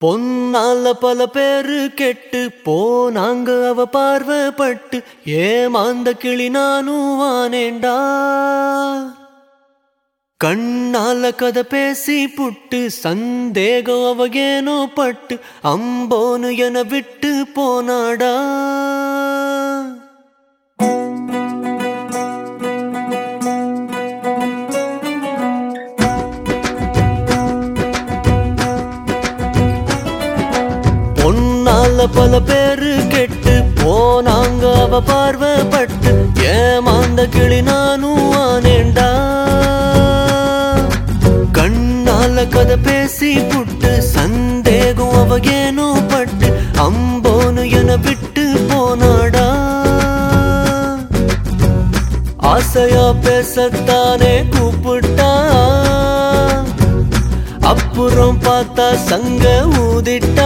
பொன்னால பல பேரு கெட்டு போனாங்க அவ பார்வைப்பட்டு ஏமாந்த கிளி நானும் வானேண்டா கண்ணால கதை பேசி புட்டு சந்தேகம் அவ ஏனோ பட்டு அம்போனு என விட்டு போனாடா பொன்னால பல பேரு கெட்டு போனாங்க அவ பார்வைப்பட்டு ஏமாந்த கிளி நானும் ஆனேண்டா கண்ணால கதை பேசி புட்டு சந்தேகம் அவ ஏனோ பட்டு அம்போனு என விட்டு போனாடா ஆசையா பேசத்தானே கூப்பிட்டா அப்புறம் பார்த்தா சங்க ஊதிட்டா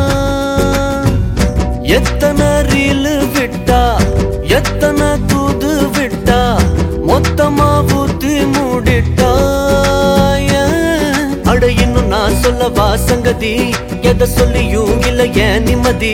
எத்தனை ரீலு விட்டா எத்தனை தூது விட்டா மொத்தமா ஊத்தி மூடிட்டா ஏன்? அட இன்னும் நான் சொல்லவா சங்கதி எதை சொல்லியும் இல்ல ஏன் நிம்மதி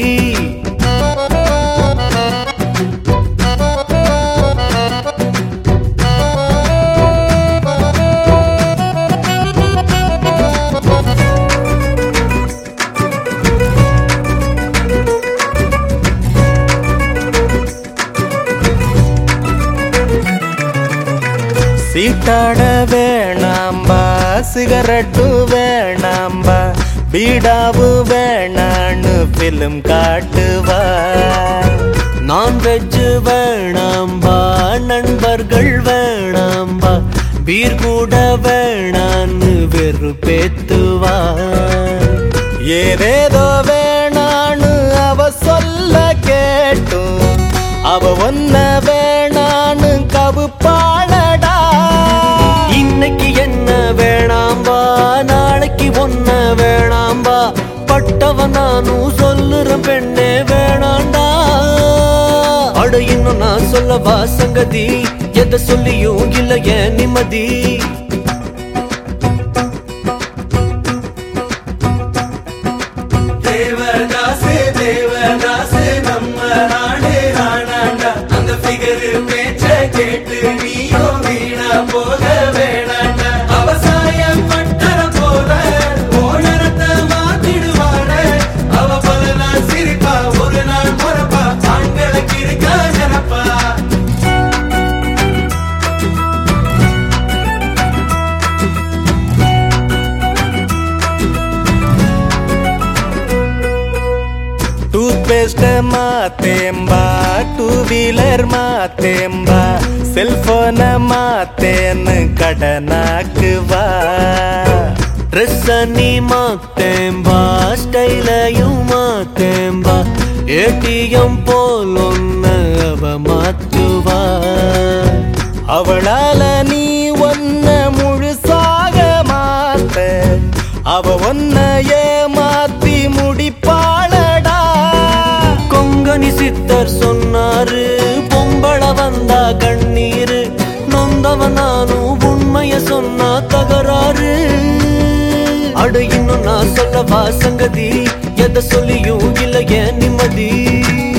சீட்டாட வேணாம்பா சிகரெட்டு வேணாம்பா பீடாவு வேணான்னு பிலிம் காட்டுவா நான்வெஜ் வேணாம்பா நண்பர்கள் வேணாம்பா பீர் கூட வேணான்னு வெறுப்பேத்துவா ஏதேதோ வேணான்னு அவ சொல்ல கேட்டும் அவ ஒன்ன வேணான்னு கவுப்பாளடா இன்னைக்கு என்ன வேணாம்பா நாளைக்கு ஒன்ன வேணாம்பா பட்டவன் நானும் சொல்லுற பெண்ணே வேணாண்டா அட இன்னும் நான் சொல்லவா சங்கதி எதை சொல்லியும் இல்ல ஏன் நிம்மதி தேவதாசு தேவதாசு நம்ம நாடு ஆனாண்டா அந்த ஃபிகரு பேச்ச கேட்டு நீயோ வீணா போக வேணாண்டா அவசாயம் பட்டற போல ஓனரத்தை மாத்திடுவார அவ பல நாள் சிரிப்பா ஒரு நாள் மறப்பா ஆண்களுக்கு இருக்கா நினப்பா டூத் பேஸ்ட மாத்தேம்பா டூ வீலர் மாத்தேம்பா செல்போன மாத்தேன்னு கடனாக்குவா ட்ரெஸ் நீ மாத்தேம்பா ஸ்டைலையும் மாத்தேம்பா ஏடிஎம் போல் ஒன்னு அவ மாத்துவா அவளால நீ ஒன்ன முழுசாக மாத்த அவ ஒன்ன ஏமாத்தி முடிப்பாளடா கொங்கனி சித்தர் சொன்னாரு பொம்பள வந்தா கண்ணீரு நொந்தவன் நானும் உண்மைய சொன்னா தகராறு அடு இன்னும் நான் சொல்லவா சங்கதி எதை சொல்லியும் இல்ல ஏன் நிம்மதி